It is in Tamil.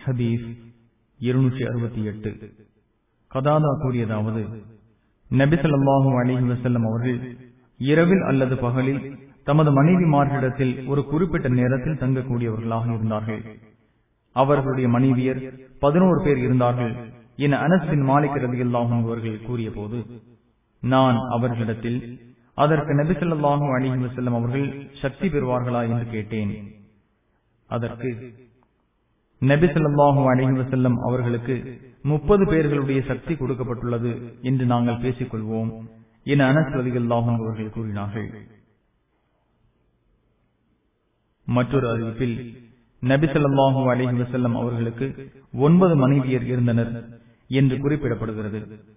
ஹதீஸ் இருநூற்றி அறுபத்தி எட்டு கதாதா கூறியதாவது நபிசல்லாஹு அலிஹி வசல்லம் அவர்கள் இரவில் அல்லது பகலில் தமது மனைவிமார்களிடத்தில் ஒரு குறிப்பிட்ட நேரத்தில் தங்கக்கூடியவர்களாக இருந்தார்கள் அவர்களுடைய மனைவியர் பதினோரு பேர் இருந்தார்கள் என அனஸ்பின் மாலிக் ரதியல்லாஹும் அவர்கள் கூறிய போது நான் அவர்களிடத்தில் அதற்கு நபிசல்லாஹு அலிஹி வசல்லம் அவர்கள் சக்தி பெறுவார்களா என்று கேட்டேன் அதற்கு நபிசல்லாஹு அலிஹி வசல்லம் அவர்களுக்கு முப்பது பேர்களுடைய சக்தி கொடுக்கப்பட்டுள்ளது என்று நாங்கள் பேசிக் கொள்வோம் என அனஸ் ரதியல்லாஹும் அவர்கள் கூறினார்கள் மற்றொரு அறிவிப்பில் நபிசல்லாஹு அலிஹி வசல்லம் அவர்களுக்கு ஒன்பது மனைவியர் இருந்தனர் என்று குறிப்பிடப்படுகிறது